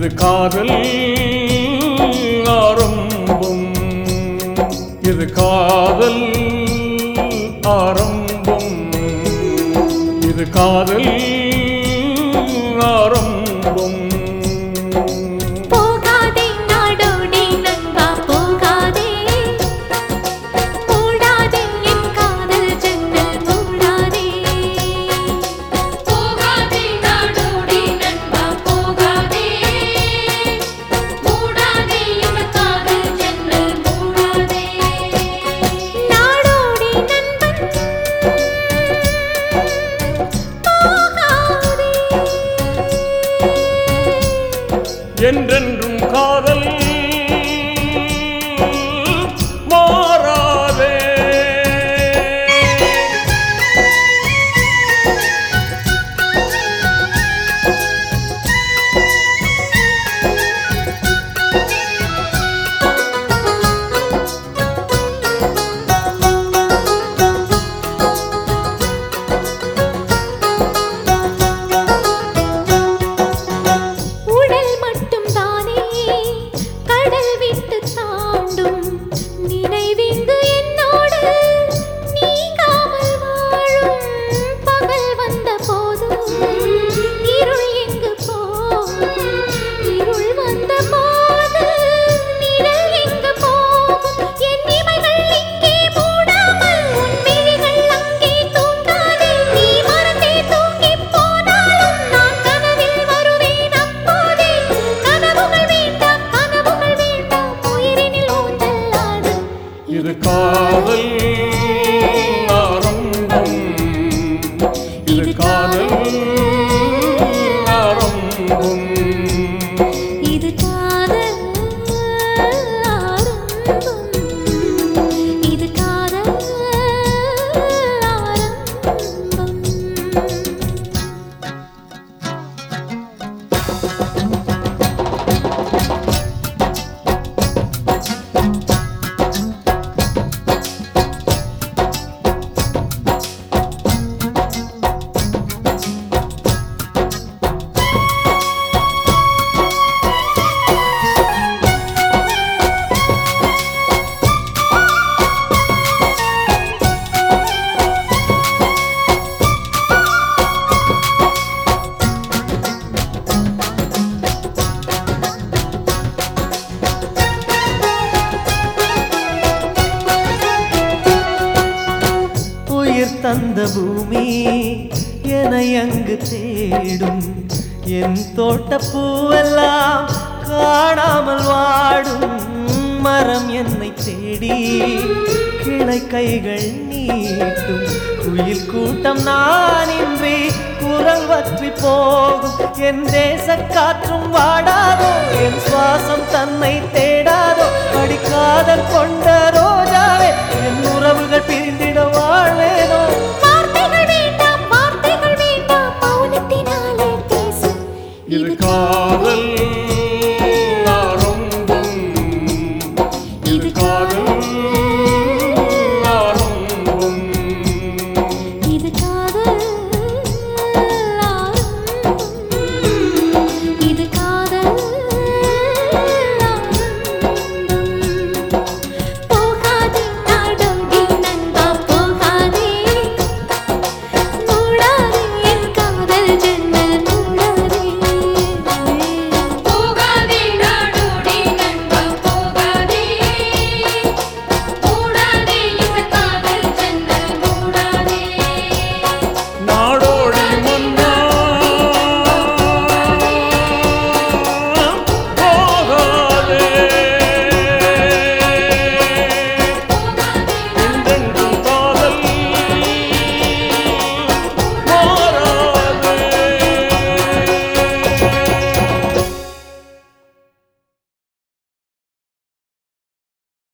இது காதல் ஆரம்பம் இது காதல் ஆரம்பம் இது காதல் ஆரம்பம் போகாதே நாடோடி நண்பா போகாதே போடாதே என் காதல் ஜன்னல் மூடாதே போகாதே நாடோடி நண்பா போகாதே மூடாதே என் காதல் ஜன்னல் மூடாதே நாடோடி நண்பன் போகாதே என்றென்றும் காதல் மாறாதே உடல் மட்டும் தானே கடல் விட்டு தாண்டும் நினைவிங்கு என்னோடு நீங்காமல் வாழும் பகல் வந்த போது இருள் எங்கு போகும் இருள் வந்த போது நிழல் எங்கு போகும் என் இமைகள் இங்கே மூடாமல் உன் விழிகள் அங்கே தூங்காதே நீ மறந்தே தூங்கிப் போனாலும் நான் கனவில் வருவேன் அப்போதே கனவுகள் வேண்டாம் கனவுகள் வேண்டாம் உயிரினில் ஊஞ்சலாடு இது காதல் ஆரம்பம் இது காதல் ஆரம்பம் இது காதல் ஆரம்பம் இது காதல் ஆரம்பம் உயிர் தந்த பூமி என அங்கு தேடும் என் தோட்ட பூவெல்லாம் காணாமல் வாடும் மரம் என்னை தேடி கிளை கைகள் நீட்டும் குயில் கூட்டம் நான் இன்றி குரல் வற்றி போகும் என் தேச காற்றும் வாடாதோ என் சுவாசம் தன்னை தேடாதோ அடிக்காதல் கொண்ட ரோஜாவே என் உறவுகள் பிரிந்திட வாழ்வேனோ